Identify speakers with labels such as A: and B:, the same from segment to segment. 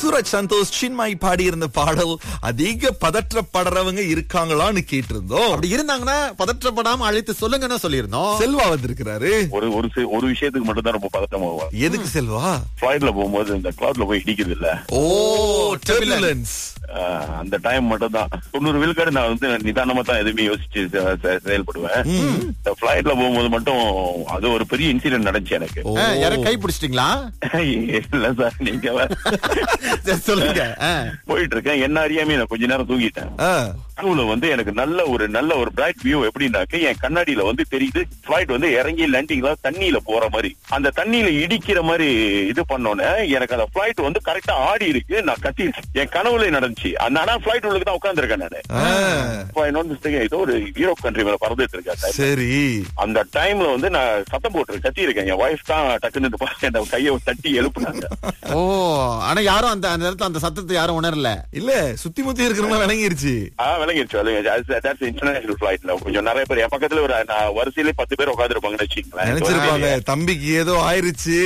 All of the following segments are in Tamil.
A: சூரஜ் சந்தோஷ் சின்மாய் பாடி இருந்த பாடல் அதிக பதற்றப்படுறவங்க இருக்காங்களான்னு கேட்டிருந்தோம்
B: அப்படி இருந்தாங்கன்னா பதற்றப்படாம அழைத்து சொல்லுங்கன்னு சொல்லியிருந்தோம்
A: செல்வா வந்திருக்கிறாரு
C: ஒரு ஒரு சி- ஒரு விஷயத்துக்கு மட்டும் தான் ரொம்ப பதட்டமாகும்
A: எதுக்கு செல்வா
C: ஃபிளைட்ல போகும்போது இந்த கிளவுட்ல போய் இடிக்குது இல்ல
A: ஓ டர்புலன்ஸ்
C: ஆஹ் அந்த டைம் மட்டும் தான் தொண்ணூறு விழுக்காடு நான் வந்து நிதானமா தான் எதுவுமே யோசிச்சு செ- செ- செயல்படுவேன் இந்த பிளைட்ல போகும்போது மட்டும் அது ஒரு பெரிய இன்சிடென்ட் நடந்துச்சு எனக்கு
B: ஆ, யாரும் கை பிடிச்சிட்டீங்களா
C: இல்ல சார் நீங்க வேற.
B: சரி, சொல்லுங்க ஆ.
C: போயிட்டு இருக்கேன் என்ன அறியாமே நான் கொஞ்ச நேரம் தூங்கிட்டேன் கனவுல வந்து எனக்கு நல்ல ஒரு நல்ல ஒரு பிரைட் வியூ எப்படின்னாக்க என் கண்ணாடியில வந்து தெரியுது பிளைட் வந்து இறங்கி லேண்டிங்ல தண்ணியில போற மாதிரி அந்த தண்ணியில இடிக்கிற மாதிரி இது பண்ணோன்னே எனக்கு அந்த பிளைட் வந்து கரெக்டா ஆடி இருக்கு நான் கத்தி என் கனவுல நடந்துச்சு அந்த ஆனா பிளைட் உள்ளுக்கு தான் உட்காந்துருக்கேன் நானு இப்ப என்னோட mistake, ஏதோ ஒரு யூரோப் கண்ட்ரி மேல பறந்துட்டு இருக்கேன் time.
A: சரி
C: அந்த டைம்ல வந்து நான் சத்தம் போட்டு கத்தி இருக்கேன் என் ஒய்ஃப் தான் டக்குன்னு பார்த்து என் கையை தட்டி எழுப்புனாங்க
B: ஓ ஆனா யாரும் அந்த அந்த நேரத்துல அந்த சத்தத்தை யாரும் உணரல
A: இல்ல சுத்தி முத்தி இருக்கிறவங்க விளங்கிருச்சு
C: ஆ விளங்கிருச்சு விளங்கிருச்சு இன்டர்நேஷனல் ஃபிளைட்ல கொஞ்சம் நிறைய பேர் என் பக்கத்துல ஒரு நான் வரிசையிலே பத்து பேர் உட்காந்துருப்பாங்கன்னு வச்சுக்கங்களேன்
A: நினைச்சிருப்பாங்க தம்பிக்கு ஏதோ ஆயிருச்சு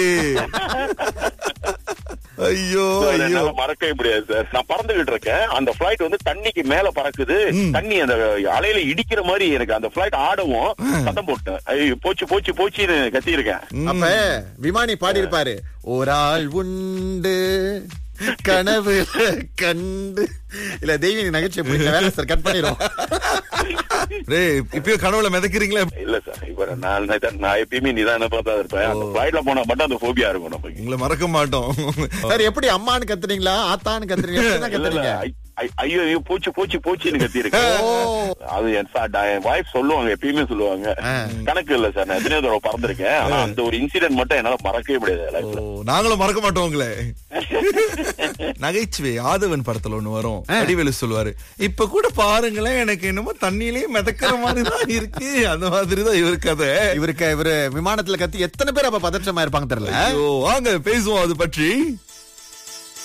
A: ஐயோ
C: So, அதை
A: ஐயோ
C: என்னால மறக்கவே முடியாது சார் நான் பறந்துகிட்டு இருக்கேன் அந்த பிளைட் வந்து தண்ணிக்கு மேல பறக்குது தண்ணி அந்த அலையில இடிக்கிற மாதிரி எனக்கு அந்த பிளைட் ஆடவும் சத்தம் போட்டேன் ஐயோ போச்சு போச்சு போச்சுன்னு கத்தி இருக்கேன்
B: அப்ப விமானி பாடி இருப்பாரு ஒரு ஆள் உண்டு கனவு கண்டு இல்ல தெய்வீக நகைச்சுவை பிடிக்கல வேலை சார் கட் பண்ணிடும்
A: டேய் இப்பயோ கனவுல மிதக்கிறீங்களா
C: இல்ல சார் இப்ப நான் நிதா- நான் எப்பயுமே நிதானமா தான் இருப்பேன் அந்த பிளைட்ல போனா மட்டும் அந்த போபியா இருக்கும் நமக்கு
A: உங்களை மறக்க மாட்டோம்
B: சார் எப்படி அம்மான்னு கத்துறீங்களா ஆத்தான்னு கத்துறீங்க எப்படிதான்
C: இல்ல, இல்ல,
B: கத்துறீங்க
C: ஐ- ஐ- ஐயோ ஐயோ போச்சு போச்சு போச்சுன்னு கத்தி இருக்கேன்
B: ஓ.
C: அது என் சா- ட- என் வாய்ஸ் சொல்லுவாங்க எப்பயுமே சொல்லுவாங்க கணக்கு இல்ல சார் நான் எத்தனையோ தடவை பறந்திருக்கேன் ஆனா அந்த ஒரு இன்சிடென்ட் மட்டும் என்னால மறக்கவே முடியாது
A: ஓ,
C: லைஃப்ல
A: நாங்களும் மறக்க மாட்டோம் உங்களை நகைச்சுவை ஆதவன் படத்துல ஒண்ணு வரும் அடிவேலு சொல்லுவாரு இப்ப கூட பாருங்களேன் எனக்கு என்னமோ தண்ணியிலேயே மிதக்கிற மாதிரி தான் இருக்கு அந்த மாதிரி தான் இவரு கதை
B: இவருக்கு இவரு விமானத்துல கத்தி எத்தனை பேர் அப்ப பதற்றமா இருப்பாங்க தெரியல
A: ஐயோ வாங்க பேசுவோம் அது பற்றி